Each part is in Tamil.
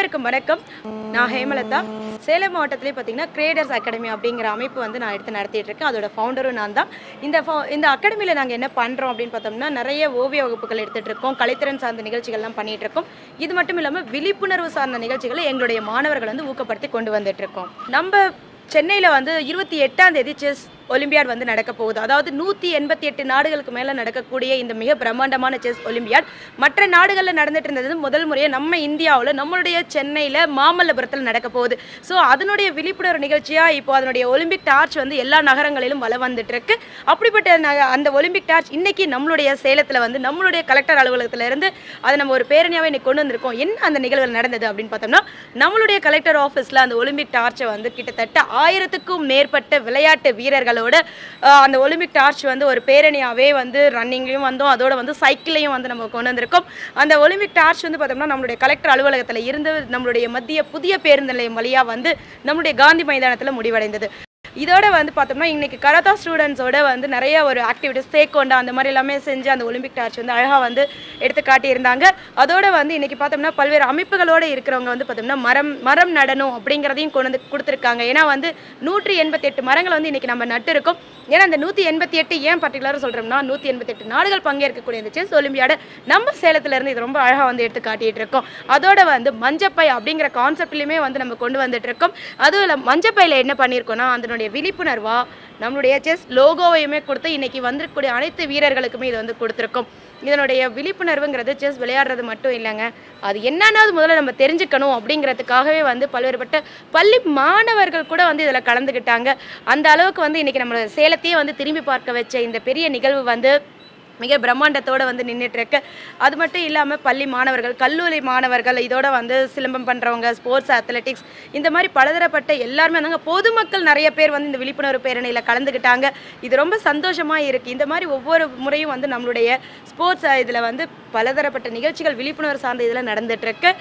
அனைவருக்கும் வணக்கம் நான் ஹேமலதா சேலம் மாவட்டத்திலே பார்த்தீங்கன்னா கிரியேட்டர்ஸ் அகாடமி அப்படிங்கிற அமைப்பு வந்து நான் எடுத்து நடத்திட்டு இருக்கேன் அதோட ஃபவுண்டரும் நான் தான் இந்த ஃபவு- இந்த அகாடமியில் நாங்கள் என்ன பண்ணுறோம் அப்படின்னு பார்த்தோம்னா நிறைய ஓவிய வகுப்புகள் எடுத்துகிட்டு இருக்கோம் கலைத்திறன் சார்ந்த நிகழ்ச்சிகள்லாம் பண்ணிட்டு இருக்கோம் இது மட்டும் இல்லாமல் விழிப்புணர்வு சார்ந்த நிகழ்ச்சிகளை எங்களுடைய மாணவர்கள் வந்து ஊக்கப்படுத்தி கொண்டு வந்துட்டு இருக்கோம் நம்ம சென்னையில் வந்து இருபத்தி எட்டாம் தேதி செஸ் ஒலிம்பியாட் வந்து நடக்க போகுது அதாவது நூற்றி எண்பத்தி எட்டு நாடுகளுக்கு மேலே நடக்கக்கூடிய இந்த மிக பிரம்மாண்டமான செஸ் ஒலிம்பியாட் மற்ற நாடுகளில் நடந்துட்டு இருந்தது முதல் முறையாக நம்ம இந்தியாவில் நம்மளுடைய சென்னையில் மாமல்லபுரத்தில் நடக்க போகுது ஸோ அதனுடைய விழிப்புணர்வு நிகழ்ச்சியாக இப்போ அதனுடைய ஒலிம்பிக் டார்ச் வந்து எல்லா நகரங்களிலும் வலம் வந்துட்டு இருக்கு அப்படிப்பட்ட நக அந்த ஒலிம்பிக் டார்ச் இன்னைக்கு நம்மளுடைய சேலத்தில் வந்து நம்மளுடைய கலெக்டர் அலுவலகத்துல இருந்து அதை நம்ம ஒரு பேரணியாகவே இன்னைக்கு கொண்டு வந்திருக்கோம் என்ன அந்த நிகழ்வு நடந்தது அப்படின்னு பார்த்தோம்னா நம்மளுடைய கலெக்டர் ஆஃபீஸில் அந்த ஒலிம்பிக் டார்ச்சை வந்து கிட்டத்தட்ட ஆயிரத்துக்கும் மேற்பட்ட விளையாட்டு வீரர்களோட ஆஹ், அந்த ஒலிம்பிக் டார்ச் வந்து ஒரு பேரணியாகவே வந்து ரன்னிங்லேயும் வந்தோம் அதோட வந்து சைக்கிளையும் வந்து நம்ம கொண்டு வந்திருக்கோம் அந்த ஒலிம்பிக் டார்ச் வந்து பார்த்தோம்னா நம்மளுடைய கலெக்டர் அலுவலகத்தில் இருந்து நம்மளுடைய மத்திய புதிய பேருந்து நிலையம் வழியாக வந்து நம்மளுடைய காந்தி மைதானத்தில் முடிவடைந்தது இதோட வந்து பார்த்தோம்னா இன்னைக்கு கராத்தா ஸ்டூடெண்ட்ஸோட வந்து நிறைய ஒரு ஆக்டிவிட்டிஸ் தேக்கொண்டா அந்த மாதிரி எல்லாமே செஞ்சு அந்த ஒலிம்பிக் டார்ச் வந்து அழகாக வந்து எடுத்து காட்டியிருந்தாங்க அதோட வந்து இன்னைக்கு பார்த்தோம்னா பல்வேறு அமைப்புகளோட இருக்கிறவங்க வந்து பார்த்தோம்னா மரம் மரம் நடணும் அப்படிங்கிறதையும் கொண்டு வந்து கொடுத்துருக்காங்க ஏன்னா வந்து நூற்றி எண்பத்தெட்டு மரங்கள் வந்து இன்னைக்கு நம்ம நட்டு இருக்கோம் ஏன்னா அந்த நூற்றி எண்பத்தி எட்டு ஏன் பர்டிகுலராக சொல்கிறோம்னா நூற்றி எண்பத்தெட்டு நாடுகள் பங்கேற்கக்கூடிய இந்த செஸ் ஒலிம்பியாட நம்ம சேலத்துல இருந்து இது ரொம்ப அழகாக வந்து எடுத்து காட்டிட்டு இருக்கோம் அதோட வந்து மஞ்சப்பை அப்படிங்கிற கான்செப்ட்லையுமே வந்து நம்ம கொண்டு வந்துட்டு இருக்கோம் அதுவும் இல்லை மஞ்சப்பையில் என்ன பண்ணியிருக்கோம்னா அதனுடைய விழிப்புணர்வா நம்மளுடைய செஸ் லோகோவையுமே கொடுத்து இன்னைக்கு வந்திருக்கக்கூடிய அனைத்து வீரர்களுக்குமே இது வந்து கொடுத்துருக்கோம் இதனுடைய விழிப்புணர்வுங்கிறது செஸ் விளையாடுறது மட்டும் இல்லைங்க அது என்னன்னாவது முதல்ல நம்ம தெரிஞ்சுக்கணும் அப்படிங்கிறதுக்காகவே வந்து பல்வேறுபட்ட பள்ளி மாணவர்கள் கூட வந்து இதில் கலந்துக்கிட்டாங்க அந்த அளவுக்கு வந்து இன்னைக்கு நம்மளோட சேலத்தையே வந்து திரும்பி பார்க்க வச்ச இந்த பெரிய நிகழ்வு வந்து மிக பிரம்மாண்டத்தோட வந்து நின்றுட்டு இருக்கு அது மட்டும் இல்லாமல் பள்ளி மாணவர்கள் கல்லூரி மாணவர்கள் இதோட வந்து சிலம்பம் பண்ணுறவங்க ஸ்போர்ட்ஸ் அத்லெட்டிக்ஸ் இந்த மாதிரி பலதரப்பட்ட எல்லாருமே வந்தாங்க பொதுமக்கள் நிறைய பேர் வந்து இந்த விழிப்புணர்வு பேரணியில் கலந்துக்கிட்டாங்க இது ரொம்ப சந்தோஷமாக இருக்குது இந்த மாதிரி ஒவ்வொரு முறையும் வந்து நம்மளுடைய ஸ்போர்ட்ஸ் இதில் வந்து பலதரப்பட்ட நிகழ்ச்சிகள் விழிப்புணர்வு சார்ந்த இதில் நடந்துட்டுருக்கு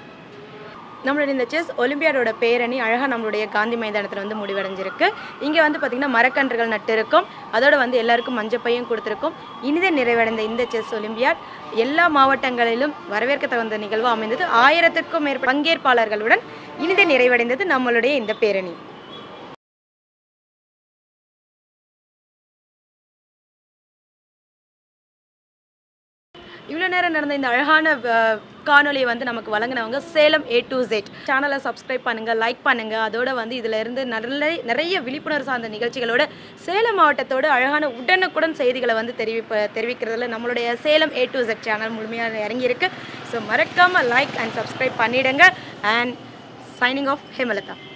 நம்மளுடைய இந்த செஸ் ஒலிம்பியாடோட பேரணி அழகாக நம்மளுடைய காந்தி மைதானத்தில் வந்து முடிவடைஞ்சிருக்கு இங்கே வந்து பார்த்திங்கன்னா மரக்கன்றுகள் நட்டு இருக்கும் அதோட வந்து எல்லாருக்கும் மஞ்சப்பையும் கொடுத்துருக்கோம் இனிதே நிறைவடைந்த இந்த செஸ் ஒலிம்பியாட் எல்லா மாவட்டங்களிலும் வரவேற்க தகுந்த நிகழ்வு அமைந்தது ஆயிரத்திற்கும் மேற்பட்ட பங்கேற்பாளர்களுடன் இனிதே நிறைவடைந்தது நம்மளுடைய இந்த பேரணி இவ்வளோ நேரம் நடந்த இந்த அழகான அஹ், காணொளியை வந்து நமக்கு வழங்கினவங்க சேலம் ஏ டு ஜெட் சேனலை சப்ஸ்கிரைப் பண்ணுங்கள் லைக் பண்ணுங்கள் அதோட வந்து இதில் இருந்து நிறைய நிறைய விழிப்புணர்வு சார்ந்த நிகழ்ச்சிகளோட சேலம் மாவட்டத்தோட அழகான உடனுக்குடன் செய்திகளை வந்து தெரிவிப்ப தெரிவிக்கிறதுல நம்மளுடைய Salem A to Z channel முழுமையாக இறங்கியிருக்கு ஸோ மறக்காமல் லைக் அண்ட் சப்ஸ்கிரைப் பண்ணிடுங்க அண்ட் சைனிங் ஆஃப் ஹேமலதா